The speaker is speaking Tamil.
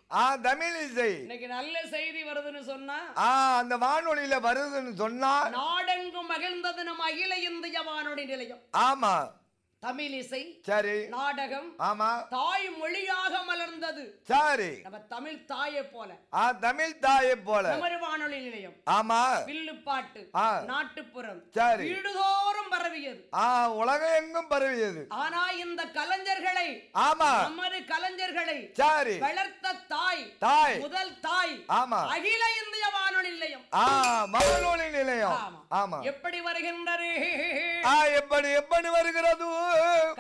ஆ தமிழ் இசை இன்னைக்கு நல்ல செய்தி வருதுன்னு சொன்னா ஆ அந்த வானொலியில வருதுன்னு சொன்னா நாடெங்கும் மகிழ்ந்தது நம் அகில இந்திய வானொலி நிலையம் ஆமா தமிழ் இசை சரி நாடகம் ஆமா தாய் மொழியாக மலர்ந்தது சரி நம்ம தமிழ் தாயை போல ஆ தமிழ் தாயை போல நமது வானொலி நிலையம் ஆமா வில்லுப்பாட்டு ஆ. நாட்டுப்புறம் சரி. வீடுதோறும் பரவியது ஆ உலகம் எங்கும் பரவியது ஆனா இந்த கலைஞர்களை ஆமா நமது கலைஞர்களை சரி வளர்த்த தாய் தாய் முதல் தாய் ஆமா அகில இந்திய வானொலி நிலையம் ஆ வானொலி நிலையம் ஆமா ஆமா எப்படி வருகின்றது ஆ எப்படி எப்படி வருகிறது